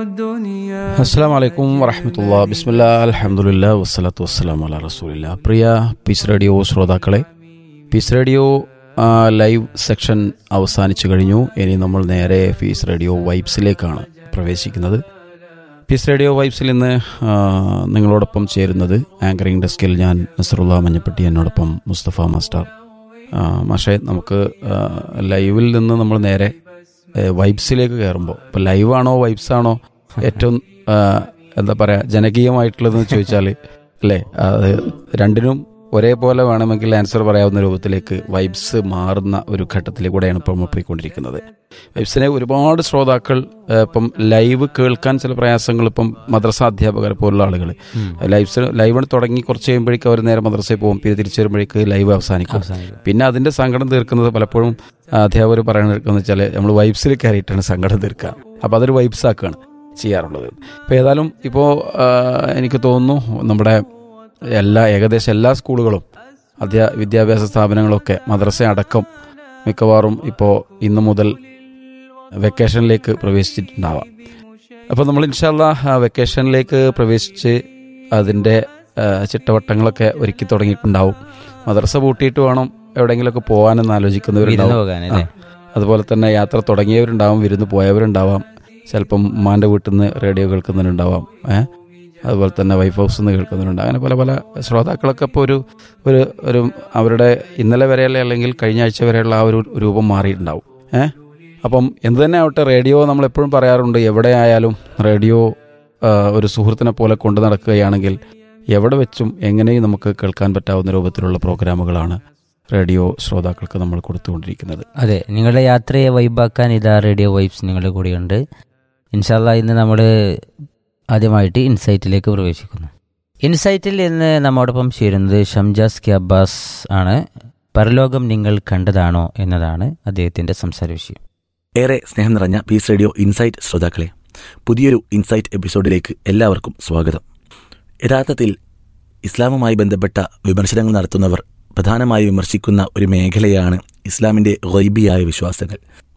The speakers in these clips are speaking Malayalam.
الدنيا അസ്സാം വലൈക്കും വറഹമത്തുള്ള ബിസ്മില്ല അലഹമുല്ല വസ്സലാത്തു വസ്സലാം അല റസൂലില്ല പ്രിയ പീസ് റേഡിയോ ശ്രോതാക്കളെ പീസ് റേഡിയോ ആ, ലൈവ് സെക്ഷൻ അവസാനിച്ചു കഴിഞ്ഞു ഇനി നമ്മൾ നേരെ പീസ് റേഡിയോ വൈബ്സിലേക്കാണ് പ്രവേശിക്കുന്നത് പീസ് റേഡിയോ വൈബ്സിൽ ഇന്ന് ആ, നിങ്ങളോടൊപ്പം ചേരുന്നത് ആങ്കറിംഗ് ഡെസ്കിൽ ഞാൻ നസറുല്ല മഞ്ഞപ്പെട്ടി എന്നോടൊപ്പം മുസ്തഫ മാസ്റ്റർ ആ, മാഷെ നമുക്ക് ആ, ലൈവിൽ നിന്ന് നമ്മൾ നേരെ ഏ, വൈബ്സിലേക്ക് കയറുമ്പോൾ ഇപ്പോൾ ലൈവാണോ വൈബ്സാണോ ഏറ്റവും ആ, എന്താ പറയുക ജനകീയമായിട്ടുള്ളതെന്ന് ചോദിച്ചാൽ അല്ലേ അത് രണ്ടിനും ഒരേപോലെ വേണമെങ്കിൽ ആൻസർ പറയാവുന്ന രൂപത്തിലേക്ക് വൈബ്സ് മാറുന്ന ഒരു ഘട്ടത്തിലേക്കൂടെയാണ് ഇപ്പോൾ നമ്മൾ പോയിക്കൊണ്ടിരിക്കുന്നത് വൈബ്സിനെ ഒരുപാട് ശ്രോതാക്കൾ ആ, ഇപ്പം ലൈവ് കേൾക്കാൻ ചില പ്രയാസങ്ങൾ ഇപ്പം മദ്രസ അധ്യാപകരെ പോലുള്ള ആളുകൾ ലൈവ്സ് ലൈവ് തുടങ്ങി കുറച്ച് കഴിയുമ്പോഴേക്കും അവർ നേരെ മദ്രസയിൽ പോകും പിന്നെ തിരിച്ചു വരുമ്പോഴേക്ക് ലൈവ് അവസാനിക്കും പിന്നെ അതിന്റെ സങ്കടം തീർക്കുന്നത് പലപ്പോഴും അധ്യാപകർ പറയുന്നത് വെച്ചാൽ നമ്മൾ വൈബ്സിൽ കയറിയിട്ടാണ് സങ്കടം തീർക്കുക അപ്പോൾ അതൊരു വൈബ്സ് ആക്കുകയാണ് ചെയ്യാറുള്ളത് ഇപ്പോൾ ഏതായാലും ഇപ്പോൾ എനിക്ക് തോന്നുന്നു നമ്മുടെ എല്ലാ ഏകദേശം എല്ലാ സ്കൂളുകളും അധ്യാ വിദ്യാഭ്യാസ സ്ഥാപനങ്ങളൊക്കെ മദ്രസ അടക്കം മിക്കവാറും ഇപ്പോൾ ഇന്ന് മുതൽ വെക്കേഷനിലേക്ക് പ്രവേശിച്ചിട്ടുണ്ടാവാം അപ്പോൾ നമ്മൾ ഇൻഷാല്ല വെക്കേഷനിലേക്ക് പ്രവേശിച്ച് അതിൻ്റെ ആ, ചിട്ടവട്ടങ്ങളൊക്കെ ഒരുക്കി തുടങ്ങിയിട്ടുണ്ടാവും മദ്രസ പൂട്ടിയിട്ട് വേണം എവിടെയെങ്കിലുമൊക്കെ പോകാനെന്ന് വിരുന്ന് ആലോചിക്കുന്നവരുണ്ടാവും പോകാനല്ലേ ആ. അതുപോലെ തന്നെ യാത്ര തുടങ്ങിയവരുണ്ടാവും വിരുന്ന് പോയവരുണ്ടാവാം ചിലപ്പം ഉമ്മാൻ്റെ വീട്ടിൽ നിന്ന് റേഡിയോ കേൾക്കുന്നവരുണ്ടാവാം ഏഹ് അതുപോലെ തന്നെ വൈഫ് ഹൗസിൽ നിന്ന് കേൾക്കുന്നവരുണ്ട് അങ്ങനെ പല പല ശ്രോതാക്കളൊക്കെ ഇപ്പോൾ ഒരു ഒരു ഒരു അവരുടെ ഇന്നലെ വരെയുള്ള അല്ലെങ്കിൽ കഴിഞ്ഞ ആഴ്ച വരെയുള്ള ആ ഒരു രൂപം മാറിയിട്ടുണ്ടാവും ഏഹ് അപ്പം എന്ത് തന്നെ ആവട്ടെ റേഡിയോ നമ്മൾ എപ്പോഴും പറയാറുണ്ട് എവിടെ ആയാലും റേഡിയോ ആ, ഒരു സുഹൃത്തിനെ പോലെ കൊണ്ടു നടക്കുകയാണെങ്കിൽ എവിടെ വെച്ചും എങ്ങനെയും നമുക്ക് കേൾക്കാൻ പറ്റാവുന്ന രൂപത്തിലുള്ള പ്രോഗ്രാമുകളാണ് റേഡിയോ ശ്രോതാക്കൾക്ക് നമ്മൾ കൊടുത്തുകൊണ്ടിരിക്കുന്നത് അതെ നിങ്ങളുടെ യാത്രയെ വൈബാക്കാൻ ഇതാ റേഡിയോ വൈബ്സ് നിങ്ങളുടെ കൂടെയുണ്ട് ഇൻഷാല്ല ഇന്ന് നമ്മൾ ആദ്യമായിട്ട് ഇൻസൈറ്റിലേക്ക് പ്രവേശിക്കുന്നു ഇൻസൈറ്റിൽ ഇന്ന് നമ്മോടൊപ്പം ചേരുന്നത് ഷംജാസ് കെ അബ്ബാസ് ആണ് പരലോകം നിങ്ങൾ കണ്ടതാണോ എന്നതാണ് അദ്ദേഹത്തിന്റെ സംസാര വിഷയം ഏറെ സ്നേഹം നിറഞ്ഞ പീസ് റേഡിയോ ഇൻസൈറ്റ് ശ്രോതാക്കളെ പുതിയൊരു ഇൻസൈറ്റ് എപ്പിസോഡിലേക്ക് എല്ലാവർക്കും സ്വാഗതം യഥാർത്ഥത്തിൽ ഇസ്ലാമുമായി ബന്ധപ്പെട്ട വിമർശനങ്ങൾ നടത്തുന്നവർ പ്രധാനമായി വിമർശിക്കുന്ന ഒരു മേഖലയാണ് ഇസ്ലാമിൻ്റെ ഗൈബിയായ വിശ്വാസങ്ങൾ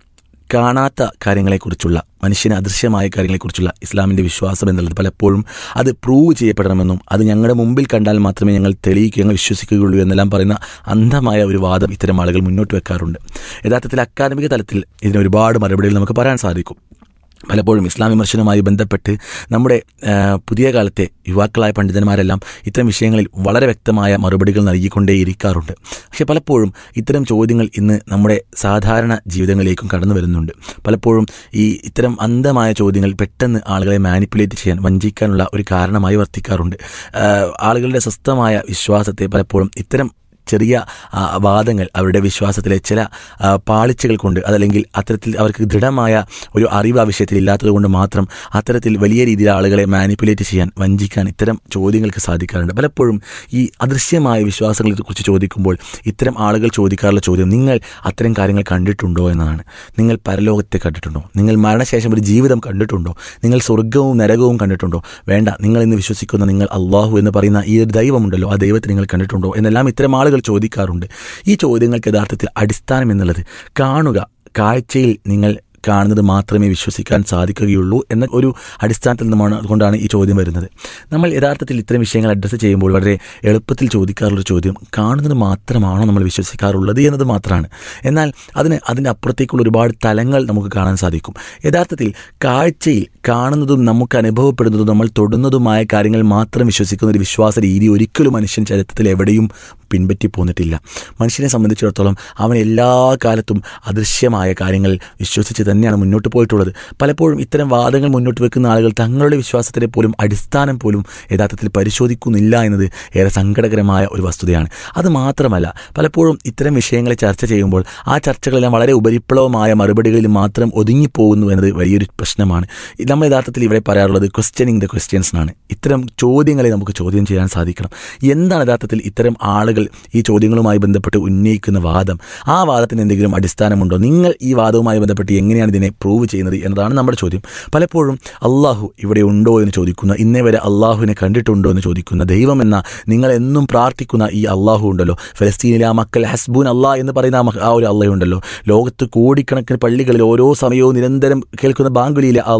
കാണാത്ത കാര്യങ്ങളെക്കുറിച്ചുള്ള മനുഷ്യന് അദൃശ്യമായ കാര്യങ്ങളെക്കുറിച്ചുള്ള ഇസ്ലാമിൻ്റെ വിശ്വാസം എന്നുള്ളത് പലപ്പോഴും അത് പ്രൂവ് ചെയ്യപ്പെടണമെന്നും അത് ഞങ്ങളുടെ മുമ്പിൽ കണ്ടാൽ മാത്രമേ ഞങ്ങൾ തെളിയിക്കുക ഞങ്ങൾ വിശ്വസിക്കുകയുള്ളൂ എന്നെല്ലാം പറയുന്ന അന്ധമായ ഒരു വാദം ഇത്തരം ആളുകൾ മുന്നോട്ട് വെക്കാറുണ്ട് യഥാർത്ഥത്തിൽ അക്കാദമിക തലത്തിൽ ഇതിന് ഒരുപാട് മറുപടികൾ നമുക്ക് പറയാൻ സാധിക്കും പലപ്പോഴും ഇസ്ലാം വിമർശനവുമായി ബന്ധപ്പെട്ട് നമ്മുടെ ആ, പുതിയ കാലത്തെ യുവാക്കളായ പണ്ഡിതന്മാരെല്ലാം ഇത്തരം വിഷയങ്ങളിൽ വളരെ വ്യക്തമായ മറുപടികൾ നൽകിക്കൊണ്ടേയിരിക്കാറുണ്ട് പക്ഷേ പലപ്പോഴും ഇത്തരം ചോദ്യങ്ങൾ ഇന്ന് നമ്മുടെ സാധാരണ ജീവിതങ്ങളിലേക്കും കടന്നു വരുന്നുണ്ട് പലപ്പോഴും ഈ ഇത്തരം അന്ധമായ ചോദ്യങ്ങൾ പെട്ടെന്ന് ആളുകളെ മാനിപ്പുലേറ്റ് ചെയ്യാൻ വഞ്ചിക്കാനുള്ള ഒരു കാരണമായി വർത്തിക്കാറുണ്ട് ആ, ആളുകളുടെ സ്വസ്ഥമായ വിശ്വാസത്തെ പലപ്പോഴും ഇത്തരം ചെറിയ ആ, വാദങ്ങൾ അവരുടെ വിശ്വാസത്തിലെ ചില ആ, പാളിച്ചകൾ കൊണ്ട് അതല്ലെങ്കിൽ അത്തരത്തിൽ അവർക്ക് ദൃഢമായ ഒരു അറിവ് ആ വിഷയത്തിൽ ഇല്ലാത്തത് കൊണ്ട് മാത്രം അത്തരത്തിൽ വലിയ രീതിയിൽ ആളുകളെ മാനിപ്പുലേറ്റ് ചെയ്യാൻ വഞ്ചിക്കാൻ ഇത്തരം ചോദ്യങ്ങൾക്ക് സാധിക്കാറുണ്ട് പലപ്പോഴും ഈ അദൃശ്യമായ വിശ്വാസങ്ങളെക്കുറിച്ച് ചോദിക്കുമ്പോൾ ഇത്തരം ആളുകൾ ചോദിക്കാറുള്ള ചോദ്യം നിങ്ങൾ അത്തരം കാര്യങ്ങൾ കണ്ടിട്ടുണ്ടോ എന്നതാണ് നിങ്ങൾ പരലോകത്തെ കണ്ടിട്ടുണ്ടോ നിങ്ങൾ മരണശേഷം ഒരു ജീവിതം കണ്ടിട്ടുണ്ടോ നിങ്ങൾ സ്വർഗവും നരകവും കണ്ടിട്ടുണ്ടോ വേണ്ട നിങ്ങൾ ഇന്ന് വിശ്വസിക്കുന്ന നിങ്ങൾ അള്ളാഹു എന്ന് പറയുന്ന ഈ ഒരു ദൈവമുണ്ടല്ലോ ആ ദൈവത്തെ നിങ്ങൾ കണ്ടിട്ടുണ്ടോ എന്നെല്ലാം ഇത്തരം ആളുകൾ ചോദിക്കാറുണ്ട് ഈ ചോദ്യങ്ങൾക്ക് യഥാർത്ഥത്തിൽ അടിസ്ഥാനം എന്നുള്ളത് കാണുക കാഴ്ചയിൽ നിങ്ങൾ കാണുന്നത് മാത്രമേ വിശ്വസിക്കാൻ സാധിക്കുകയുള്ളൂ എന്ന ഒരു അടിസ്ഥാനത്തിൽ നിന്നുമാണ് കൊണ്ടാണ് ഈ ചോദ്യം വരുന്നത് നമ്മൾ യഥാർത്ഥത്തിൽ ഇത്തരം വിഷയങ്ങൾ അഡ്രസ്സ് ചെയ്യുമ്പോൾ വളരെ എളുപ്പത്തിൽ ചോദിക്കാറുള്ളൊരു ചോദ്യം കാണുന്നത് മാത്രമാണോ നമ്മൾ വിശ്വസിക്കാറുള്ളത് എന്നത് മാത്രമാണ് എന്നാൽ അതിന് അതിൻ്റെ അപ്പുറത്തേക്കുള്ള ഒരുപാട് തലങ്ങൾ നമുക്ക് കാണാൻ സാധിക്കും യഥാർത്ഥത്തിൽ കാഴ്ചയിൽ കാണുന്നതും നമുക്ക് അനുഭവപ്പെടുന്നതും നമ്മൾ തൊടുന്നതുമായ കാര്യങ്ങൾ മാത്രം വിശ്വസിക്കുന്ന ഒരു വിശ്വാസ രീതി ഒരിക്കലും മനുഷ്യൻ ചരിത്രത്തിൽ എവിടെയും പിൻപറ്റി പോന്നിട്ടില്ല മനുഷ്യനെ സംബന്ധിച്ചിടത്തോളം അവൻ എല്ലാ കാലത്തും അദൃശ്യമായ കാര്യങ്ങൾ വിശ്വസിച്ച് തന്നെയാണ് മുന്നോട്ട് പോയിട്ടുള്ളത് പലപ്പോഴും ഇത്തരം വാദങ്ങൾ മുന്നോട്ട് വെക്കുന്ന ആളുകൾ തങ്ങളുടെ വിശ്വാസത്തിലെ പോലും അടിസ്ഥാനം പോലും യഥാർത്ഥത്തിൽ പരിശോധിക്കുന്നില്ല എന്നത് ഏറെ സങ്കടകരമായ ഒരു വസ്തുതയാണ് അത് മാത്രമല്ല പലപ്പോഴും ഇത്തരം വിഷയങ്ങളെ ചർച്ച ചെയ്യുമ്പോൾ ആ ചർച്ചകളെല്ലാം വളരെ ഉപരിപ്ലവമായ മറുപടികളിൽ മാത്രം ഒതുങ്ങിപ്പോകുന്നു എന്നത് വലിയൊരു പ്രശ്നമാണ് ഇത് നമ്മൾ യഥാർത്ഥത്തിൽ ഇവിടെ പറയാറുള്ളത് ക്വസ്റ്റ്യനിങ് ദ ക്വസ്റ്റ്യൻസ് എന്നാണ് ഇത്തരം ചോദ്യങ്ങളെ നമുക്ക് ചോദ്യം ചെയ്യാൻ സാധിക്കണം എന്താണ് യഥാർത്ഥത്തിൽ ഇത്തരം ആളുകൾ ഈ ചോദ്യങ്ങളുമായി ബന്ധപ്പെട്ട് ഉന്നയിക്കുന്ന വാദം ആ വാദത്തിന് എന്തെങ്കിലും അടിസ്ഥാനമുണ്ടോ നിങ്ങൾ ഈ വാദവുമായി ബന്ധപ്പെട്ട് എങ്ങനെയാണ് ഇതിനെ പ്രൂവ് ചെയ്യുന്നത് എന്നതാണ് നമ്മുടെ ചോദ്യം പലപ്പോഴും അള്ളാഹു ഇവിടെ ഉണ്ടോ എന്ന് ചോദിക്കുന്ന ഇന്നേ വരെ അള്ളാഹുവിനെ കണ്ടിട്ടുണ്ടോ എന്ന് ചോദിക്കുന്ന ദൈവം എന്ന നിങ്ങൾ എന്നും പ്രാർത്ഥിക്കുന്ന ഈ അള്ളാഹു ഉണ്ടല്ലോ ഫലസ്തീനിലെ ആ മക്കൾ ഹസ്ബൂൻ അള്ളാഹ് എന്ന് പറയുന്ന ആ മക്ക- ആ ഒരു അള്ളയുണ്ടല്ലോ ലോകത്ത് കോടിക്കണക്കിന് പള്ളികളിൽ ഓരോ സമയവും നിരന്തരം കേൾക്കുന്ന ബാങ്കുലിയിലെ ആ അള്ളാഹു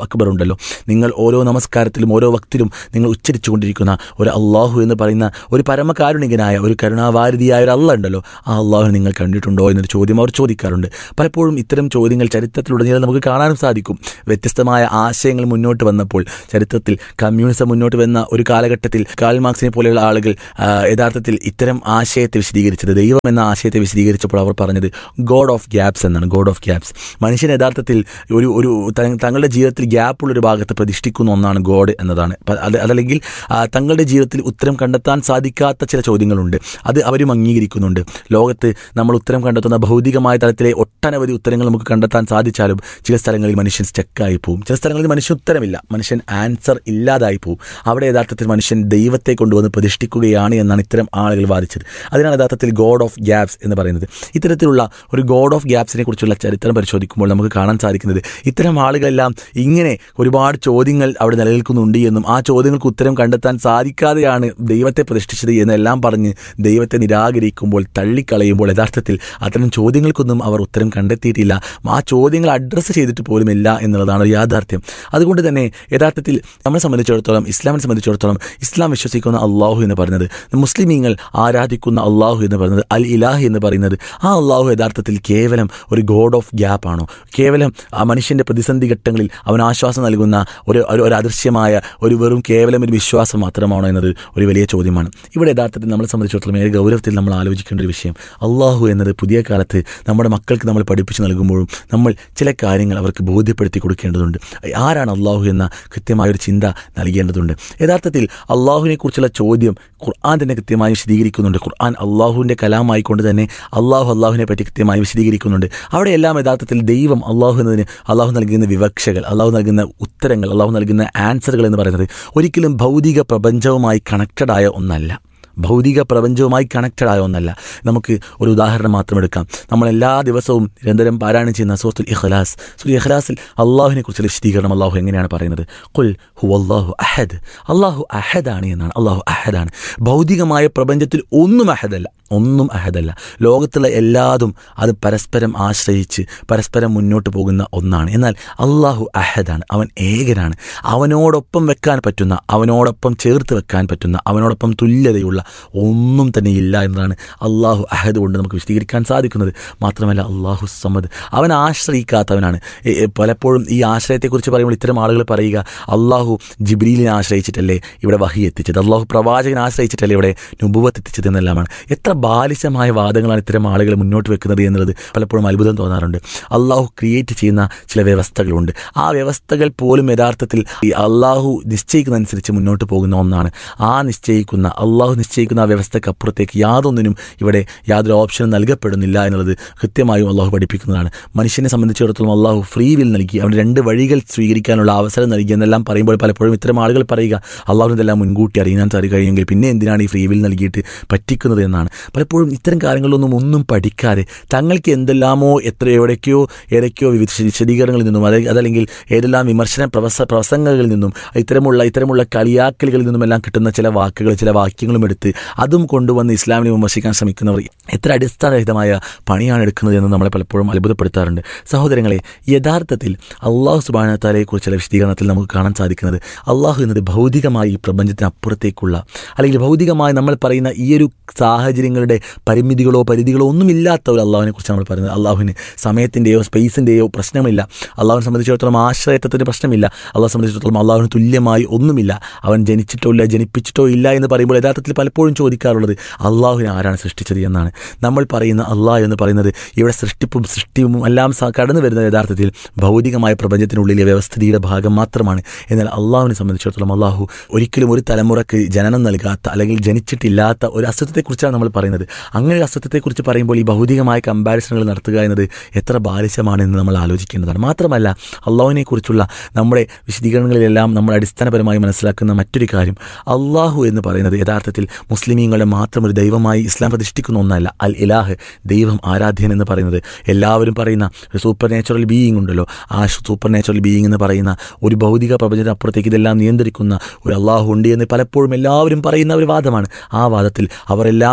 അക്ബർ ഉണ്ടല്ലോ നിങ്ങൾ ഓരോ നമസ്കാരത്തിലും ഓരോ വക്തിലും നിങ്ങൾ ഉച്ചരിച്ചുകൊണ്ടിരിക്കുന്ന ഒരു അള്ളാഹു എന്ന് പറയുന്ന ഒരു പരമകാരുണികനായ ഒരു കരുണാവാരിധിയായ ഒരു അള്ള ഉണ്ടല്ലോ ആ അള്ളാഹു നിങ്ങൾ കണ്ടിട്ടുണ്ടോ എന്നൊരു ചോദ്യം അവർ ചോദിക്കാറുണ്ട് പലപ്പോഴും ഇത്തരം ചോദ്യങ്ങൾ ചരിത്രത്തിലുടനീളം നമുക്ക് കാണാനും സാധിക്കും വ്യത്യസ്തമായ ആശയങ്ങൾ മുന്നോട്ട് വന്നപ്പോൾ ചരിത്രത്തിൽ കമ്മ്യൂണിസം മുന്നോട്ട് വന്ന ഒരു കാലഘട്ടത്തിൽ കാൾ മാർക്സിനെ പോലെയുള്ള ആളുകൾ ആ, യഥാർത്ഥത്തിൽ ഇത്തരം ആശയത്തെ വിശദീകരിച്ചത് ദൈവം എന്ന ആശയത്തെ വിശദീകരിച്ചപ്പോൾ അവർ പറഞ്ഞത് ഗോഡ് ഓഫ് ഗ്യാപ്സ് എന്നാണ് ഗോഡ് ഓഫ് ഗ്യാപ്സ് മനുഷ്യൻ യഥാർത്ഥത്തിൽ ഒരു ഒരു ത- തങ്ങളുടെ ജീവിതത്തിൽ ഗ്യാപ്പുള്ള ഒരു ഭാഗത്ത് പ്രതിഷ്ഠിക്കുന്ന ഒന്നാണ് ഗോഡ് എന്നതാണ് പ- അത് അതല്ലെങ്കിൽ ആ, തങ്ങളുടെ ജീവിതത്തിൽ ഉത്തരം കണ്ടെത്താൻ സാധിക്കാത്ത ചില ചോദ്യങ്ങളുണ്ട് അത് അവരും അംഗീകരിക്കുന്നുണ്ട് ലോകത്ത് നമ്മൾ ഉത്തരം കണ്ടെത്തുന്ന ഭൗതികമായ തലത്തിലെ ഒട്ടനവധി ഉത്തരങ്ങൾ നമുക്ക് കണ്ടെത്താൻ സാധിച്ചാലും ചില സ്ഥലങ്ങളിൽ മനുഷ്യൻ സ്റ്റക്കായി പോകും ചില സ്ഥലങ്ങളിൽ മനുഷ്യൻ ഉത്തരമില്ല മനുഷ്യൻ ആൻസർ ഇല്ലാതായി പോകും അവിടെ യഥാർത്ഥത്തിൽ മനുഷ്യൻ ദൈവത്തെ കൊണ്ടുവന്ന് പ്രതിഷ്ഠിക്കുകയാണ് എന്നാണ് ഇത്തരം ആളുകൾ വാദിച്ചത് അതിനാണ് യഥാർത്ഥത്തിൽ ഗോഡ് ഓഫ് ഗ്യാപ്സ് എന്ന് പറയുന്നത് ഇത്തരത്തിലുള്ള ഒരു ഗോഡ് ഓഫ് ഗ്യാപ്സിനെ കുറിച്ചുള്ള ചരിത്രം പരിശോധിക്കുമ്പോൾ നമുക്ക് കാണാൻ സാധിക്കുന്നത് ഇത്തരം ആളുകളെല്ലാം ഇങ്ങനെ ഒരുപാട് ചോദ്യങ്ങൾ അവിടെ നിലനിൽക്കുന്നുണ്ട് എന്നും ആ ചോദ്യങ്ങൾക്ക് ഉത്തരം കണ്ടെത്താൻ സാധിക്കാതെയാണ് ദൈവത്തെ പ്രതിഷ്ഠിച്ചത് എന്നെല്ലാം പറഞ്ഞ് ദൈവത്തെ നിരാകരിക്കുമ്പോൾ തള്ളിക്കളയുമ്പോൾ യഥാർത്ഥത്തിൽ അത്തരം ചോദ്യങ്ങൾക്കൊന്നും അവർ ഉത്തരം കണ്ടെത്തിയിട്ടില്ല ആ ചോദ്യങ്ങൾ അഡ്രസ്സ് ചെയ്തിട്ട് പോലുമില്ല എന്നുള്ളതാണ് ഒരു യാഥാർത്ഥ്യം അതുകൊണ്ട് തന്നെ യഥാർത്ഥത്തിൽ നമ്മളെ സംബന്ധിച്ചിടത്തോളം ഇസ്ലാമിനെ സംബന്ധിച്ചിടത്തോളം ഇസ്ലാം വിശ്വസിക്കുന്ന അള്ളാഹു എന്ന് പറയുന്നത് മുസ്ലിമീങ്ങൾ ആരാധിക്കുന്ന അള്ളാഹു എന്ന് പറയുന്നത് അൽ ഇലാഹി എന്ന് പറയുന്നത് ആ അള്ളാഹു യഥാർത്ഥത്തിൽ കേവലം ഒരു ഗോഡ് ഓഫ് ഗ്യാപ്പ് ആണോ കേവലം ആ മനുഷ്യന്റെ പ്രതിസന്ധി ഘട്ടങ്ങളിൽ അവൻ ആശ്വാസം നൽകുന്ന ഒരു ഒരു ഒരു അദൃശ്യമായ ഒരു വെറും കേവലം ഒരു വിശ്വാസം മാത്രമാണോ എന്നത് ഒരു വലിയ ചോദ്യമാണ് ഇവിടെ യഥാർത്ഥത്തിൽ നമ്മളെ സംബന്ധിച്ചിടത്തോളം ഏറെ ഗൗരവത്തിൽ നമ്മൾ ആലോചിക്കേണ്ട ഒരു വിഷയം അള്ളാഹു എന്നത് പുതിയ കാലത്ത് നമ്മുടെ മക്കൾക്ക് നമ്മൾ പഠിപ്പിച്ചു നൽകുമ്പോഴും നമ്മൾ ചില കാര്യങ്ങൾ അവർക്ക് ബോധ്യപ്പെടുത്തി കൊടുക്കേണ്ടതുണ്ട് ആരാണ് അള്ളാഹു എന്ന കൃത്യമായ ഒരു ചിന്ത നൽകേണ്ടതുണ്ട് യഥാർത്ഥത്തിൽ അള്ളാഹുവിനെ കുറിച്ചുള്ള ചോദ്യം ഖുർആൻ തന്നെ കൃത്യമായി വിശദീകരിക്കുന്നുണ്ട് ഖുർആൻ അള്ളാഹുവിൻ്റെ കലാമായിക്കൊണ്ട് തന്നെ അള്ളാഹു അള്ളാഹുവിനെ പറ്റി കൃത്യമായി വിശദീകരിക്കുന്നുണ്ട് അവിടെയെല്ലാം യഥാർത്ഥത്തിൽ ദൈവം അള്ളാഹു എന്നതിന് അള്ളാഹു നൽകുന്ന വിവക്ഷകൾ അള്ളാഹു നൽകുന്ന ഉത്തരങ്ങൾ അള്ളാഹു നൽകുന്ന ആൻസറുകൾ എന്ന് പറയുന്നത് ഒരിക്കലും ഭൗതിക പ്രപഞ്ചവുമായി കണക്റ്റഡ് ആയ ഒന്നല്ല ഭൗതിക പ്രപഞ്ചവുമായി കണക്റ്റഡ് ആയ ഒന്നല്ല നമുക്ക് ഒരു ഉദാഹരണം മാത്രം എടുക്കാം നമ്മൾ എല്ലാ ദിവസവും നിരന്തരം പാരായണം ചെയ്യുന്ന സൂറത്തുൽ ഇഖ്ലാസ് സുൽ ഇഖ്ലാസിൽ അള്ളാഹുവിനെ കുറിച്ചുള്ള വിശദീകരണം അള്ളാഹു എങ്ങനെയാണ് പറയുന്നത് കുൽ ഹു അള്ളാഹു അഹദ് അള്ളാഹു അഹദാണ് എന്നാണ് അള്ളാഹു അഹദാണ് ഭൗതികമായ പ്രപഞ്ചത്തിൽ ഒന്നും അഹദല്ല ഒന്നും അഹദല്ല ലോകത്തുള്ള എല്ലാതും അത് പരസ്പരം ആശ്രയിച്ച് പരസ്പരം മുന്നോട്ട് പോകുന്ന ഒന്നാണ് എന്നാൽ അള്ളാഹു അഹദാണ് അവൻ ഏകനാണ് അവനോടൊപ്പം വെക്കാൻ പറ്റുന്ന അവനോടൊപ്പം ചേർത്ത് വെക്കാൻ പറ്റുന്ന അവനോടൊപ്പം തുല്യതയുള്ള ഒന്നും തന്നെ ഇല്ല എന്നതാണ് അള്ളാഹു അഹദ് കൊണ്ട് നമുക്ക് വിശദീകരിക്കാൻ സാധിക്കുന്നത് മാത്രമല്ല അള്ളാഹു സമദ് അവൻ ആശ്രയിക്കാത്തവനാണ് എ- എ- പലപ്പോഴും ഈ ആശ്രയത്തെക്കുറിച്ച് പറയുമ്പോൾ ഇത്തരം ആളുകൾ പറയുക അള്ളാഹു ജിബ്രീലിനെ ആശ്രയിച്ചിട്ടല്ലേ ഇവിടെ വഹി എത്തിച്ചത് അള്ളാഹു പ്രവാചകനെ ആശ്രയിച്ചിട്ടല്ലേ ഇവിടെ നുബുവത്ത് എത്തിച്ചത് എന്നെല്ലാമാണ് എത്ര ബാലിശമായ വാദങ്ങളാണ് ഇത്തരം ആളുകൾ മുന്നോട്ട് വെക്കുന്നത് എന്നുള്ളത് പലപ്പോഴും അത്ഭുതം തോന്നാറുണ്ട് അള്ളാഹു ക്രിയേറ്റ് ചെയ്യുന്ന ചില വ്യവസ്ഥകളുണ്ട് ആ വ്യവസ്ഥകൾ പോലും യഥാർത്ഥത്തിൽ ഈ അള്ളാഹു നിശ്ചയിക്കുന്നതനുസരിച്ച് മുന്നോട്ട് പോകുന്ന ഒന്നാണ് ആ നിശ്ചയിക്കുന്ന അള്ളാഹു നിശ്ചയിക്കുന്ന ആ വ്യവസ്ഥയ്ക്ക് അപ്പുറത്തേക്ക് യാതൊന്നിനും ഇവിടെ യാതൊരു ഓപ്ഷനും നൽകപ്പെടുന്നില്ല എന്നുള്ളത് കൃത്യമായും അള്ളാഹു പഠിപ്പിക്കുന്നതാണ് മനുഷ്യനെ സംബന്ധിച്ചിടത്തോളം അള്ളാഹു ഫ്രീ വിൽ നൽകി അവന് രണ്ട് വഴികൾ സ്വീകരിക്കാനുള്ള അവസരം നൽകി എന്നെല്ലാം പറയുമ്പോൾ പലപ്പോഴും ഇത്തരം ആളുകൾ പറയുക അള്ളാഹുവിന് ഇതെല്ലാം മുൻകൂട്ടി അറിയാൻ സാധിക്കും കഴിയുമെങ്കിൽ പിന്നെ എന്തിനാണ് ഈ ഫ്രീ വിൽ നൽകിയിട്ട് പറ്റിക്കുന്നത് എന്നാണ് പലപ്പോഴും ഇത്തരം കാര്യങ്ങളിലൊന്നും ഒന്നും പഠിക്കാതെ തങ്ങൾക്ക് എന്തെല്ലാമോ എത്ര എവിടേക്കോ ഏതൊക്കെയോ വിവിധ വിശദീകരണങ്ങളിൽ നിന്നും അതെ അതല്ലെങ്കിൽ ഏതെല്ലാം വിമർശന പ്രവസ പ്രസംഗങ്ങളിൽ നിന്നും ഇത്തരമുള്ള ഇത്തരമുള്ള കളിയാക്കലുകളിൽ നിന്നുമെല്ലാം കിട്ടുന്ന ചില വാക്കുകൾ ചില വാക്യങ്ങളും എടുത്ത് അതും കൊണ്ടുവന്ന് ഇസ്ലാമിനെ വിമർശിക്കാൻ ശ്രമിക്കുന്നവർ എത്ര അടിസ്ഥാനരഹിതമായ പണിയാണ് എടുക്കുന്നത് എന്ന് നമ്മളെ പലപ്പോഴും അത്ഭുതപ്പെടുത്താറുണ്ട് സഹോദരങ്ങളെ യഥാർത്ഥത്തിൽ അള്ളാഹു സുബാനത്താലയെ കുറിച്ചുള്ള വിശദീകരണത്തിൽ നമുക്ക് കാണാൻ സാധിക്കുന്നത് അള്ളാഹു എന്നത് ഭൗതികമായി ഈ പ്രപഞ്ചത്തിനപ്പുറത്തേക്കുള്ള അല്ലെങ്കിൽ ഭൗതികമായി നമ്മൾ പറയുന്ന ഈ ഒരു സാഹചര്യങ്ങളുടെ പരിമിതികളോ പരിധികളോ ഒന്നുമില്ലാത്ത ഒരു അള്ളാഹുവിനെ കുറിച്ച് നമ്മൾ പറയുന്നത് അള്ളാഹുവിന് സമയത്തിൻ്റെയോ സ്പേസിൻ്റെയോ പ്രശ്നമില്ല അള്ളാഹുവിനെ സംബന്ധിച്ചിടത്തോളം ആശ്രയത്വത്തിൻ്റെ പ്രശ്നമില്ല അള്ളാഹു സംബന്ധിച്ചിടത്തോളം അള്ളാഹുവിന് തുല്യമായി ഒന്നുമില്ല അവൻ ജനിച്ചിട്ടോ ഇല്ല ജനിപ്പിച്ചിട്ടോ ഇല്ല എന്ന് പറയുമ്പോൾ യഥാർത്ഥത്തിൽ പലപ്പോഴും ചോദിക്കാറുള്ളത് അള്ളാഹുവിനെ ആരാണ് സൃഷ്ടിച്ചത് എന്നാണ് നമ്മൾ പറയുന്ന അള്ളാഹ് എന്ന് പറയുന്നത് ഇവിടെ സൃഷ്ടിപ്പും സൃഷ്ടിയും എല്ലാം സ- കടന്നു വരുന്ന യഥാർത്ഥത്തിൽ ഭൗതികമായ പ്രപഞ്ചത്തിനുള്ളിലെ വ്യവസ്ഥിതിയുടെ ഭാഗം മാത്രമാണ് എന്നാൽ അള്ളാഹുവിനെ സംബന്ധിച്ചിടത്തോളം അള്ളാഹു ഒരിക്കലും ഒരു തലമുറക്ക് ജനനം നൽകാത്ത അല്ലെങ്കിൽ ജനിച്ചിട്ടില്ലാത്ത ഒരു അസ്തിത്വത്തെക്കുറിച്ചാണ് നമ്മൾ പറയുന്നത് അങ്ങനെ ഒരു അസ്തിത്വത്തെക്കുറിച്ച് പറയുമ്പോൾ ഈ ഭൗതികമായ കമ്പാരിസണുകൾ നടത്തുക എന്നത് എത്ര ബാലിശമാണെന്ന് നമ്മൾ ആലോചിക്കേണ്ടതാണ് മാത്രമല്ല അള്ളാഹുവിനെ കുറിച്ചുള്ള നമ്മുടെ വിശദീകരണങ്ങളിലെല്ലാം നമ്മൾ അടിസ്ഥാനപരമായി മനസ്സിലാക്കുന്ന മറ്റൊരു കാര്യം അള്ളാഹു എന്ന് പറയുന്നത് യഥാർത്ഥത്തിൽ മുസ്ലിമീങ്ങളുടെ മാത്രം ഒരു ദൈവമായി ഇസ്ലാം പ്രതിഷ്ഠിക്കുന്ന ഒന്നല്ല അൽ ഇലാഹ് ദൈവം ആരാധ്യൻ എന്ന് പറയുന്നത് എല്ലാവരും പറയുന്ന ഒരു സൂപ്പർ നാച്ചുറൽ ബീയിങ് ഉണ്ടല്ലോ ആ സൂപ്പർ നാച്ചുറൽ ബീയിങ് എന്ന് പറയുന്ന ഒരു ഭൗതിക പ്രപഞ്ചത്തിനപ്പുറത്തേക്ക് ഇതെല്ലാം നിയന്ത്രിക്കുന്ന ഒരു അള്ളാഹു ഉണ്ട് എന്ന് പലപ്പോഴും എല്ലാവരും പറയുന്ന ഒരു വാദമാണ് ആ വാദത്തിൽ അവരെല്ലാം ആഗ്രഹിക്കുന്ന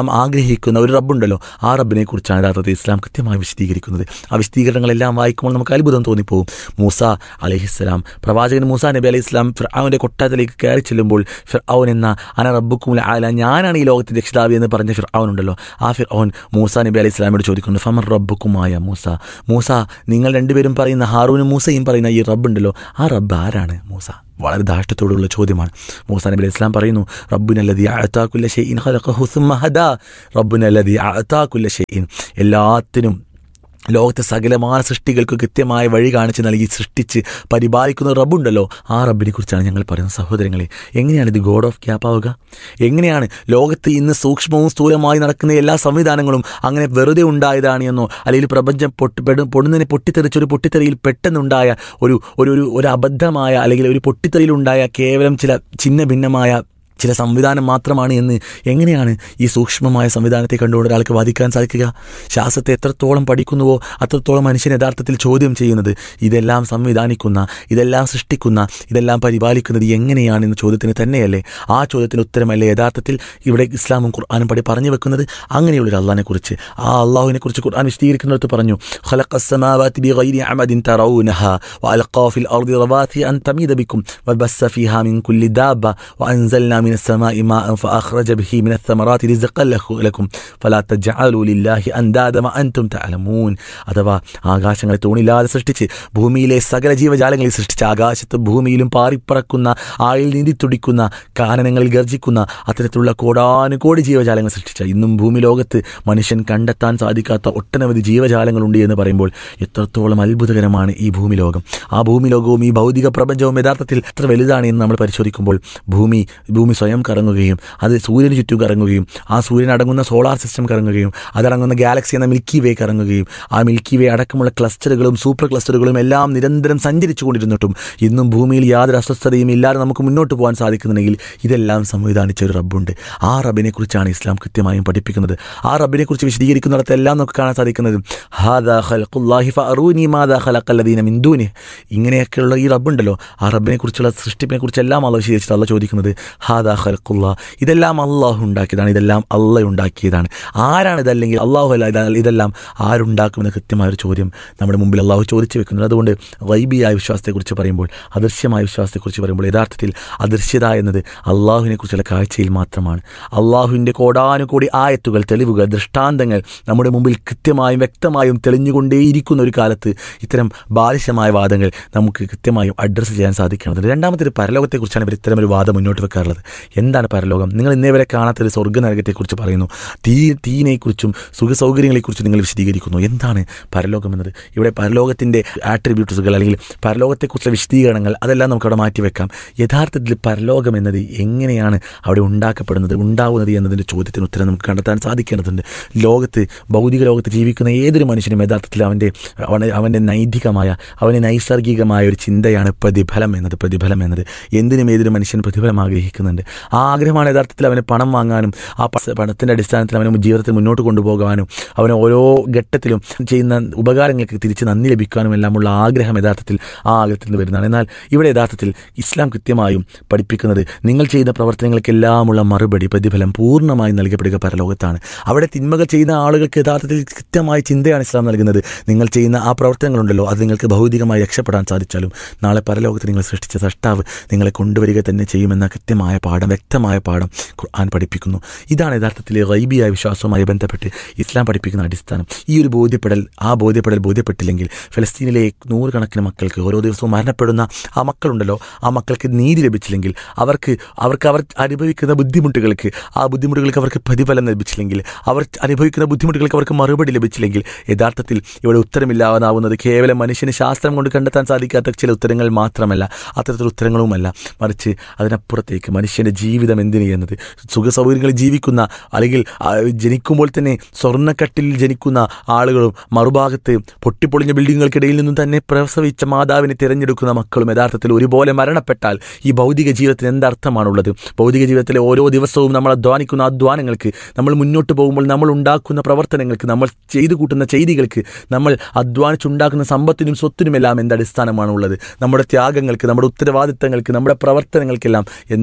ആഗ്രഹിക്കുന്ന ഒരു റബ്ബുണ്ടല്ലോ ആ റബ്ബിനെ കുറിച്ചാണ് യഥാർത്ഥത്തിൽ ഇസ്ലാം കൃത്യമായി വിശദീകരിക്കുന്നത് ആ വിശദീകരണങ്ങളെല്ലാം വായിക്കുമ്പോൾ നമുക്ക് അത്ഭുതം തോന്നിപ്പോകും മൂസ അലഹിസ്സലാം പ്രവാചകൻ മൂസ നബി അലൈഹി ഇസ്ലാം ഫിർആവിൻ്റെ കൊട്ടാരത്തിലേക്ക് കയറി ചെല്ലുമ്പോൾ ഫിർആൻ എന്ന അന റബ്ബുക്കും ആല ഞാനാണ് ഈ ലോകത്തിന്റെ രക്ഷിതാവ് എന്ന് പറഞ്ഞ ഫിർആൻ ഉണ്ടല്ലോ ആ ഫിർആൻ മൂസ നബി അലൈഹി ഇസ്ലാമിനോട് ചോദിക്കുന്നു ഫമർ റബ്ബുക്കുമായ മൂസ മൂസ നിങ്ങൾ രണ്ടുപേരും പറയുന്ന ഹാറൂനും മൂസയും പറയുന്ന ഈ റബ്ബുണ്ടല്ലോ ആ റബ്ബ് ആരാണ് മൂസ വളരെ ധാഷ്ടത്തോടുള്ള ചോദ്യമാണ് മൂസ നബി അലൈഹി ഇസ്ലാം പറയുന്നു റബ്ബുനല്ലതി അഅതാകുല്ല ഷൈഇൻ ഖലഖഹു സുമ്മ ഹദാ റബ്ബുനല്ലതി അഅതാകുല്ല ഷൈഇൻ എല്ലാത്തിനും ലോകത്തെ സകലമായ സൃഷ്ടികൾക്ക് കൃത്യമായ വഴി കാണിച്ച് നൽകി സൃഷ്ടിച്ച് പരിപാലിക്കുന്ന റബ്ബുണ്ടല്ലോ ആ റബ്ബിനെ കുറിച്ചാണ് ഞങ്ങൾ പറയുന്നത് സഹോദരങ്ങളെ എങ്ങനെയാണ് ഇത് ഗോഡ് ഓഫ് ക്യാപ്പ് ആവുക എങ്ങനെയാണ് ലോകത്ത് ഇന്ന് സൂക്ഷ്മവും സ്ഥൂലമായി നടക്കുന്ന എല്ലാ സംവിധാനങ്ങളും അങ്ങനെ വെറുതെ ഉണ്ടായതാണ് എന്നോ അല്ലെങ്കിൽ പ്രപഞ്ചം പൊട്ടി പെടു പൊടുന്നതിനെ പൊട്ടിത്തെറിച്ച് ഒരു പൊട്ടിത്തെറിയിൽ പെട്ടെന്നുണ്ടായ ഒരു ഒരു ഒരു ഒരു അബദ്ധമായ അല്ലെങ്കിൽ ഒരു പൊട്ടിത്തെറിയിലുണ്ടായ കേവലം ചില ചിന്ന ഭിന്നമായ ചില സംവിധാനം മാത്രമാണ് എന്ന് എങ്ങനെയാണ് ഈ സൂക്ഷ്മമായ സംവിധാനത്തെ കണ്ടുകൊണ്ട് ഒരാൾക്ക് വാദിക്കാൻ സാധിക്കുക ശാസ്ത്രത്തെ എത്രത്തോളം പഠിക്കുന്നുവോ അത്രത്തോളം മനുഷ്യൻ യഥാർത്ഥത്തിൽ ചോദ്യം ചെയ്യുന്നത് ഇതെല്ലാം സംവിധാനിക്കുന്ന ഇതെല്ലാം സൃഷ്ടിക്കുന്ന ഇതെല്ലാം പരിപാലിക്കുന്നത് എങ്ങനെയാണെന്ന ചോദ്യത്തിന് തന്നെയല്ലേ ആ ചോദ്യത്തിന് ഉത്തരമല്ലേ യഥാർത്ഥത്തിൽ ഇവിടെ ഇസ്ലാമും ഖുർആാനും പടി പറഞ്ഞു വെക്കുന്നത് അങ്ങനെയുള്ളൊരു അള്ളാഹിനെ കുറിച്ച് ആ അള്ളാഹുവിനെ കുറിച്ച് ഖുർആൻ വിശദീകരിക്കുന്നിടത്ത് പറഞ്ഞു خلق السماوات بغير عمد ترونها وألقى في الأرض رواسي أن تميد بكم وبث فيها من كل دابة وأنزلنا من السماء ماء فأخرج به من الثمرات رزقا لك- لكم فلا تجعلوا لله أندادا وأنتم تعلمون അഥവാ ആകാശങ്ങളെ തൂണില്ലാതെ സൃഷ്ടിച്ച് ഭൂമിയിലെ സകല ജീവജാലങ്ങളെ സൃഷ്ടിച്ച് ആകാശത്ത് ഭൂമിയിലും പാറിപ്പറക്കുന്ന ആയിൽ നീന്തി തുടിക്കുന്ന കാനനങ്ങളിൽ ഗർജിക്കുന്ന അത്തരത്തിലുള്ള കോടാനുകോടി ജീവജാലങ്ങൾ സൃഷ്ടിച്ച ഇന്നും ഭൂമി ലോകത്ത് മനുഷ്യൻ കണ്ടെത്താൻ സാധിക്കാത്ത ഒട്ടനവധി ജീവജാലങ്ങളുണ്ട് എന്ന് പറയുമ്പോൾ എത്രത്തോളം അത്ഭുതകരമാണ് ഈ ഭൂമി ലോകം ആ ഭൂമി ലോകവും ഈ ഭൗതിക പ്രപഞ്ചവും യഥാർത്ഥത്തിൽ എത്ര വലുതാണ് എന്ന് നമ്മൾ പരിശോധിക്കുമ്പോൾ ഭൂമി ഭൂമി സ്വയം കറങ്ങുകയും അത് സൂര്യന് ചുറ്റും കറങ്ങുകയും ആ സൂര്യൻ അടങ്ങുന്ന സോളാർ സിസ്റ്റം കറങ്ങുകയും അതടങ്ങുന്ന ഗാലക്സി എന്ന മിൽക്കി വേ കറങ്ങുകയും ആ മിൽക്കി വേ അടക്കമുള്ള ക്ലസ്റ്ററുകളും സൂപ്പർ ക്ലസ്റ്ററുകളും എല്ലാം നിരന്തരം സഞ്ചരിച്ചു കൊണ്ടിരുന്നിട്ടും ഇന്നും ഭൂമിയിൽ യാതൊരു അസ്വസ്ഥതയും ഇല്ലാതെ നമുക്ക് മുന്നോട്ട് പോകാൻ സാധിക്കുന്നുണ്ടെങ്കിൽ ഇതെല്ലാം സംവിധാനിച്ച ഒരു റബ്ബുണ്ട് ആ റബ്ബിനെ കുറിച്ചാണ് ഇസ്ലാം കൃത്യമായും പഠിപ്പിക്കുന്നത് ആ റബ്ബിനെ കുറിച്ച് വിശദീകരിക്കുന്നിടത്തെല്ലാം നമുക്ക് കാണാൻ സാധിക്കുന്നത് ഹാദാ ഖൽഖുല്ലാഹി ഫഅറൂനി മാദാ ഖലഖല്ലദീന മിൻ ദൂനി ഇങ്ങനെയൊക്കെയുള്ള ഈ റബ്ബുണ്ടല്ലോ ആ റബ്ബിനെ കുറിച്ചുള്ള സൃഷ്ടിപ്പിനെ കുറിച്ചെല്ലാം അള്ളാഹ് വിശദീകരിച്ചിട്ട് അള്ള ചോദിക്കുന്നത് ഹാദാ ഖൽഖുല്ലാ ഇതെല്ലാം അള്ളാഹു ഉണ്ടാക്കിയതാണ് ഇതെല്ലാം അള്ള ഉണ്ടാക്കിയതാണ് ആരാണ് ഇതല്ലെങ്കിൽ അള്ളാഹു അല്ല ഇത- ഇതെല്ലാം ആരുണ്ടാക്കുമെന്ന് കൃത്യമായ ഒരു ചോദ്യം നമ്മുടെ മുമ്പിൽ അള്ളാഹു ചോദിച്ചു വെക്കുന്നത് അതുകൊണ്ട് വൈബിയായ വിശ്വാസത്തെക്കുറിച്ച് പറയുമ്പോൾ അദൃശ്യമായ വിശ്വാസത്തെക്കുറിച്ച് പറയുമ്പോൾ യഥാർത്ഥത്തിൽ അദൃശ്യത എന്നത് അള്ളാഹുവിനെ കുറിച്ചുള്ള കാഴ്ചയിൽ മാത്രമാണ് അള്ളാഹുവിൻ്റെ കോടാനുകോടി ആയത്തുകൾ തെളിവുകൾ ദൃഷ്ടാന്തങ്ങൾ നമ്മുടെ മുമ്പിൽ കൃത്യമായും വ്യക്തമായും തെളിഞ്ഞുകൊണ്ടേയിരിക്കുന്ന ഒരു കാലത്ത് ഇത്തരം ബാലിശമായ വാദങ്ങൾ നമുക്ക് കൃത്യമായും അഡ്രസ്സ് ചെയ്യാൻ സാധിക്കേണ്ടതുണ്ട് രണ്ടാമത്തെ ഒരു പരലോകത്തെക്കുറിച്ചാണ് ഇവർ ഇത്തരം ഒരു വാദം മുന്നോട്ട് വെക്കാറുള്ളത് എന്താണ് പരലോകം നിങ്ങൾ ഇന്നേ വരെ കാണാത്തൊരു സ്വർഗ്ഗ നരകത്തെക്കുറിച്ച് പറയുന്നു തീ തീനെക്കുറിച്ചും സുഖ സൗകര്യങ്ങളെക്കുറിച്ചും നിങ്ങൾ വിശദീകരിക്കുന്നു എന്താണ് പരലോകം എന്നത് ഇവിടെ പരലോകത്തിൻ്റെ ആട്രിബ്യൂട്ട്സുകൾ അല്ലെങ്കിൽ പരലോകത്തെക്കുറിച്ചുള്ള വിശദീകരണങ്ങൾ അതെല്ലാം നമുക്ക് അവിടെ മാറ്റിവെക്കാം യഥാർത്ഥത്തിൽ പരലോകം എന്നത് എങ്ങനെയാണ് അവിടെ ഉണ്ടാക്കപ്പെടുന്നത് ഉണ്ടാവുന്നത് എന്നതിൻ്റെ ചോദ്യത്തിന് ഉത്തരം നമുക്ക് കണ്ടെത്താൻ സാധിക്കേണ്ടതുണ്ട് ലോകത്ത് ഭൗതിക ലോകത്ത് ജീവിക്കുന്ന ഏതൊരു മനുഷ്യനും യഥാർത്ഥത്തിൽ അവൻ്റെ അവനെ അവൻ്റെ നൈതികമായ അവൻ്റെ നൈസർഗികമായ ഒരു ചിന്തയാണ് പ്രതിഫലം എന്നത് പ്രതിഫലം എന്നത് എന്തിനും ഏതൊരു മനുഷ്യൻ പ്രതിഫലം ആഗ്രഹിക്കുന്നുണ്ട് ആ ആഗ്രഹമാണ് യഥാർത്ഥത്തിൽ അവന് പണം വാങ്ങാനും ആ പ- പണത്തിൻ്റെ അടിസ്ഥാനത്തിൽ അവന് ജീവിതത്തിൽ മുന്നോട്ട് കൊണ്ടുപോകാനും അവന് ഓരോ ഘട്ടത്തിലും ചെയ്യുന്ന ഉപകാരങ്ങൾക്ക് തിരിച്ച് നന്ദി ലഭിക്കാനും എല്ലാമുള്ള ആഗ്രഹം യഥാർത്ഥത്തിൽ ആ ആഗ്രഹത്തിൽ നിന്ന് വരുന്നതാണ് എന്നാൽ ഇവിടെ യഥാർത്ഥത്തിൽ ഇസ്ലാം കൃത്യമായും പഠിപ്പിക്കുന്നത് നിങ്ങൾ ചെയ്ത പ്രവർത്തനങ്ങൾക്കെല്ലാമുള്ള മറുപടി പ്രതിഫലം പൂർണ്ണമായി നൽകപ്പെടുക പരലോകത്താണ് അവിടെ തിന്മകൾ ചെയ്യുന്ന ആളുകൾക്ക് യഥാർത്ഥത്തിൽ കൃത്യമായ ചിന്തയാണ് ഇസ്ലാം നൽകുന്നത് നിങ്ങൾ ചെയ്യുന്ന ആ പ്രവർത്തനങ്ങളുണ്ടല്ലോ അത് നിങ്ങൾക്ക് ഭൗതികമായി രക്ഷപ്പെടാൻ സാധിച്ചാലും നാളെ പരലോകത്ത് നിങ്ങൾ സൃഷ്ടിച്ച സൃഷ്ടാവ് നിങ്ങളെ കൊണ്ടുവരിക തന്നെ ചെയ്യുമെന്ന കൃത്യമായ പാഠം വ്യക്തമായ പാഠം ഖുർആൻ പഠിപ്പിക്കുന്നു ഇതാണ് യഥാർത്ഥത്തിൽ റൈബിയായ വിശ്വാസവുമായി ബന്ധപ്പെട്ട് ഇസ്ലാം പഠിപ്പിക്കുന്ന അടിസ്ഥാനം ഈ ഒരു ബോധ്യപ്പെടൽ ആ ബോധ്യപ്പെടൽ ബോധ്യപ്പെട്ടില്ലെങ്കിൽ ഫലസ്തീനിലെ നൂറുകണക്കിന് മക്കൾക്ക് ഓരോ ദിവസവും മരണപ്പെടുന്ന ആ മക്കളുണ്ടല്ലോ ആ മക്കൾക്ക് നീതി ലഭിച്ചില്ലെങ്കിൽ അവർക്ക് അവർക്ക് അവർ അനുഭവിക്കുന്ന ബുദ്ധിമുട്ടുകൾക്ക് ആ ബുദ്ധിമുട്ടുകൾക്ക് അവർക്ക് പ്രതിഫലം ലഭിച്ചില്ലെങ്കിൽ അവർ അനുഭവിക്കുന്ന ബുദ്ധിമുട്ടുകൾക്ക് അവർക്ക് മറുപടി ലഭിച്ചില്ലെങ്കിൽ യഥാർത്ഥത്തിൽ ഇവിടെ ഉത്തരമില്ലാതാവുന്നത് കേവലം മനുഷ്യന് ശാസ്ത്രം കൊണ്ട് കണ്ടെത്താൻ സാധിക്കാത്ത ചില ഉത്തരങ്ങൾ മാത്രമല്ല അത്തരത്തിലുള്ള ഉത്തരങ്ങളുമല്ല മറിച്ച് അതിനപ്പുറത്തേക്ക് മനുഷ്യൻ്റെ ജീവിതം എന്തിന് എന്നത് സുഖസൗകര്യങ്ങളിൽ ജീവിക്കുന്ന അല്ലെങ്കിൽ ആ, ജനിക്കുമ്പോൾ തന്നെ സ്വർണ്ണക്കട്ടിൽ ജനിക്കുന്ന ആളുകളും മറുഭാഗത്ത് പൊട്ടിപ്പൊളിഞ്ഞ ബിൽഡിങ്ങുകൾക്കിടയിൽ നിന്നും തന്നെ പ്രസവിച്ച മാതാവിനെ തിരഞ്ഞെടുക്കുന്ന മക്കളും യഥാർത്ഥത്തിൽ ഒരുപോലെ മരണപ്പെട്ടാൽ ഈ ഭൗതിക ജീവിതത്തിന് എന്തർത്ഥമാണുള്ളത് ഭൗതിക ജീവിതത്തിലെ ഓരോ ദിവസവും നമ്മൾ അധ്വാനിക്കുന്ന അധ്വാനങ്ങൾക്ക് നമ്മൾ മുന്നോട്ട് പോകുമ്പോൾ നമ്മൾ ഉണ്ടാക്കുന്ന പ്രവർത്തനങ്ങൾക്ക് നമ്മൾ ചെയ്തു കൂട്ടുന്ന ചെയ്തികൾക്ക് നമ്മൾ അധ്വാനിച്ചുണ്ടാക്കുന്ന സമ്പത്തിനും സ്വത്തിനുമെല്ലാം എന്ത് അടിസ്ഥാനമാണുള്ളത് നമ്മുടെ ത്യാഗങ്ങൾക്ക് നമ്മുടെ ഉത്തരവാദിത്തങ്ങൾക്ക് നമ്മുടെ പ്രവർത്തനങ്ങൾക്കെല്ലാം എന്ത് അടിസ്ഥാനമാണ്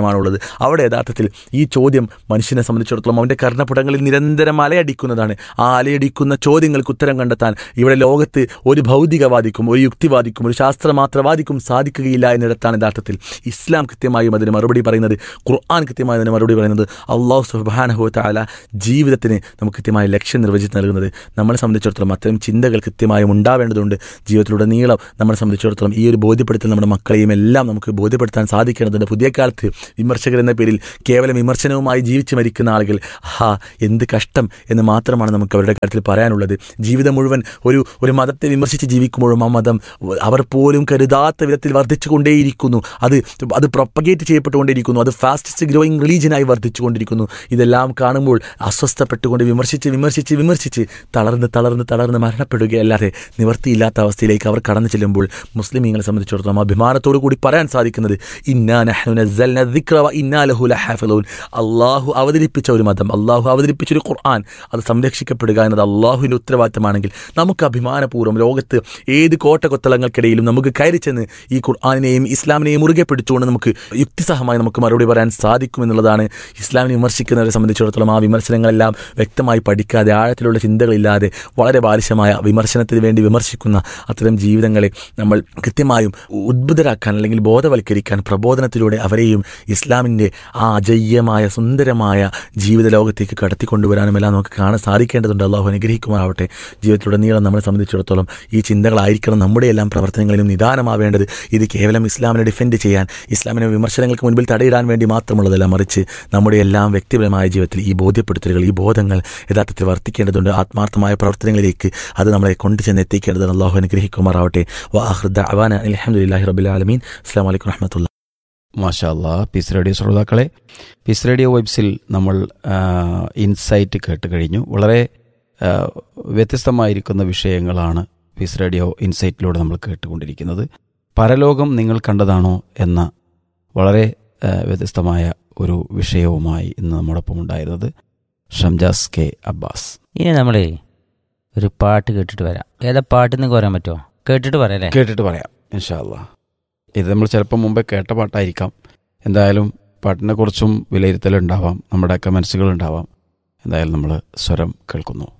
ചോദ്യമാണുള്ളത് അവിടെ യഥാർത്ഥത്തിൽ ഈ ചോദ്യം മനുഷ്യനെ സംബന്ധിച്ചിടത്തോളം അവൻ്റെ കർണപുടങ്ങളിൽ നിരന്തരം അലയടിക്കുന്നതാണ് ആ അലയടിക്കുന്ന ചോദ്യങ്ങൾക്ക് ഉത്തരം കണ്ടെത്താൻ ഇവിടെ ലോകത്ത് ഒരു ഭൗതികവാദിക്കും ഒരു യുക്തിവാദിക്കും ഒരു ശാസ്ത്രമാത്രവാദിക്കും സാധിക്കുകയില്ല എന്നിടത്താണ് യഥാർത്ഥത്തിൽ ഇസ്ലാം കൃത്യമായും അതിന് മറുപടി പറയുന്നത് ഖുർആൻ കൃത്യമായി അതിന് മറുപടി പറയുന്നത് അള്ളാഹു സുബാനഹു താല ജീവിതത്തിന് നമുക്ക് കൃത്യമായ ലക്ഷ്യം നിർവചിച്ച് നൽകുന്നത് നമ്മളെ സംബന്ധിച്ചിടത്തോളം അത്തരം ചിന്തകൾ കൃത്യമായും ഉണ്ടാവേണ്ടതുണ്ട് ജീവിതത്തിലുടനീളം നമ്മളെ സംബന്ധിച്ചിടത്തോളം ഈ ഒരു ബോധ്യപ്പെടുത്തൽ നമ്മുടെ മക്കളെയും എല്ലാം നമുക്ക് ബോധ്യപ്പെടുത്താൻ സാധിക്കേണ്ടതുണ്ട് പുതിയ കാലത്ത് വിമർശകർ എന്ന പേരിൽ കേവലം വിമർശനവുമായി ജീവിച്ചു മരിക്കുന്ന ആളുകൾ ഹാ എന്ത് കഷ്ടം എന്ന് മാത്രമാണ് നമുക്ക് അവരുടെ കാര്യത്തിൽ പറയാനുള്ളത് ജീവിതം മുഴുവൻ ഒരു ഒരു മതത്തെ വിമർശിച്ച് ജീവിക്കുമ്പോഴും ആ മതം അവർ പോലും കരുതാത്ത വിധത്തിൽ വർദ്ധിച്ചുകൊണ്ടേയിരിക്കുന്നു അത് അത് പ്രൊപ്പഗേറ്റ് ചെയ്യപ്പെട്ടുകൊണ്ടിരിക്കുന്നു അത് ഫാസ്റ്റസ്റ്റ് ഗ്രോയിങ് റിലീജിയനായി വർദ്ധിച്ചുകൊണ്ടിരിക്കുന്നു ഇതെല്ലാം കാണുമ്പോൾ അസ്വസ്ഥപ്പെട്ടുകൊണ്ട് വിമർശിച്ച് വിമർശിച്ച് വിമർശിച്ച് തളർന്ന് തളർന്ന് തളർന്ന് മരണപ്പെടുകയല്ലാതെ നിവർത്തിയില്ലാത്ത അവസ്ഥയിലേക്ക് അവർ കടന്നു ചെല്ലുമ്പോൾ മുസ്ലിമീങ്ങളെ സംബന്ധിച്ചിടത്തോളം അഭിമാനത്തോടു കൂടി പറയാൻ സാധിക്കുന്നത് ഇന്നാ നഹ്നു നസ്സൽന ദിക്റ വ ഇന്നാ ലഹു ലഹാഫിളൂൻ അള്ളാഹു അവതരിപ്പിച്ച ഒരു മതം അള്ളാഹു അവതരിപ്പിച്ച ഒരു ഖുർആൻ അത് സംരക്ഷിക്കപ്പെടുക എന്നത് അള്ളാഹുവിൻ്റെ ഉത്തരവാദിത്തമാണെങ്കിൽ നമുക്ക് അഭിമാനപൂർവ്വം ലോകത്ത് ഏത് കോട്ടകൊത്തളങ്ങൾക്കിടയിലും നമുക്ക് കയറി ചെന്ന് ഈ ഖുർആാനിനെയും ഇസ്ലാമിനെയും മുറുകെ പിടിച്ചുകൊണ്ട് നമുക്ക് യുക്തിസഹമായി നമുക്ക് മറുപടി പറയാൻ സാധിക്കുമെന്നുള്ളതാണ് ഇസ്ലാമിനെ വിമർശിക്കുന്നവരെ സംബന്ധിച്ചിടത്തോളം ആ വിമർശനങ്ങളെല്ലാം വ്യക്തമായി പഠിക്കാതെ ആഴത്തിലുള്ള ചിന്തകളില്ലാതെ വളരെ ബാലിശമായ വിമർശനത്തിന് വേണ്ടി വിമർശിക്കുന്ന അത്തരം ജീവിതങ്ങളെ നമ്മൾ കൃത്യമായും ഉദ്ബുദ്ധരാക്കാൻ അല്ലെങ്കിൽ ബോധവൽക്കരിക്കാൻ പ്രബോധനത്തിലൂടെ അവരെയും ഇസ്ലാമിൻ്റെ ആ അജയ്യമായ സുന്ദരമായ ജീവിത ലോകത്തേക്ക് കടത്തിക്കൊണ്ടുവരാനും എല്ലാം നമുക്ക് കാണാൻ സാധിക്കേണ്ടതുണ്ട് അള്ളാഹു അനുഗ്രഹിക്കുമാറാവട്ടെ ജീവിതത്തിലുടനീളം നമ്മളെ സംബന്ധിച്ചിടത്തോളം ഈ ചിന്തകളായിരിക്കണം നമ്മുടെ എല്ലാം പ്രവർത്തനങ്ങളിലും നിദാനമാവേണ്ടത് ഇത് കേവലം ഇസ്ലാമിനെ ഡിഫെൻഡ് ചെയ്യാൻ ഇസ്ലാമിനെ വിമർശനങ്ങൾക്ക് മുൻപിൽ തടയിടാൻ വേണ്ടി മാത്രമുള്ളതല്ല മറിച്ച് നമ്മുടെ എല്ലാം വ്യക്തിപരമായ ജീവിതത്തിൽ ഈ ബോധ്യപ്പെടുത്തലുകൾ ഈ ബോധങ്ങൾ യഥാർത്ഥത്തിൽ വർത്തിക്കേണ്ടതുണ്ട് ആത്മാർത്ഥമായ പ്രവർത്തനങ്ങളിലേക്ക് അത് നമ്മളെ കൊണ്ടുചെന്ന് എത്തിക്കേണ്ടതുണ്ട് അള്ളാഹു അനുഗ്രഹിക്കുമാറാവട്ടെ വാഹൃദ അവാന അലഹമുല്ലാഹി റബുൽ ആലമീൻ അസ്സാം വലൈക്കും വറഹമത്തുള്ള മാഷാ അല്ലാ പീസ് റേഡിയോ ശ്രോതാക്കളെ പീസ് റേഡിയോ വെബ്സിൽ നമ്മൾ ആ, ഇൻസൈറ്റ് കേട്ട് കഴിഞ്ഞു വളരെ ആ, വ്യത്യസ്തമായിരിക്കുന്ന വിഷയങ്ങളാണ് പീസ് റേഡിയോ ഇൻസൈറ്റിലൂടെ നമ്മൾ കേട്ടുകൊണ്ടിരിക്കുന്നത് പരലോകം നിങ്ങൾ കണ്ടതാണോ എന്ന വളരെ ആ, വ്യത്യസ്തമായ ഒരു വിഷയവുമായി ഇന്ന് നമ്മോടൊപ്പം ഉണ്ടായിരുന്നത് ഷംജാസ് കെ അബ്ബാസ് ഇനി നമ്മളേ ഒരു പാട്ട് കേട്ടിട്ട് വരാം ഏതാ പാട്ട് നിങ്ങൾക്ക് പറയാൻ പറ്റുമോ കേട്ടിട്ട് പറയാം അല്ലേ കേട്ടിട്ട് പറയാം ഇൻഷാ അല്ലാ ഇത് നമ്മൾ ചിലപ്പോൾ മുമ്പേ കേട്ട പാട്ടായിരിക്കാം എന്തായാലും പാട്ടിനെ കുറിച്ചും വിലയിരുത്തലുണ്ടാവാം നമ്മുടെയൊക്കെ മനസ്സുകൾ ഉണ്ടാവാം എന്തായാലും നമ്മൾ സ്വരം കേൾക്കുന്നു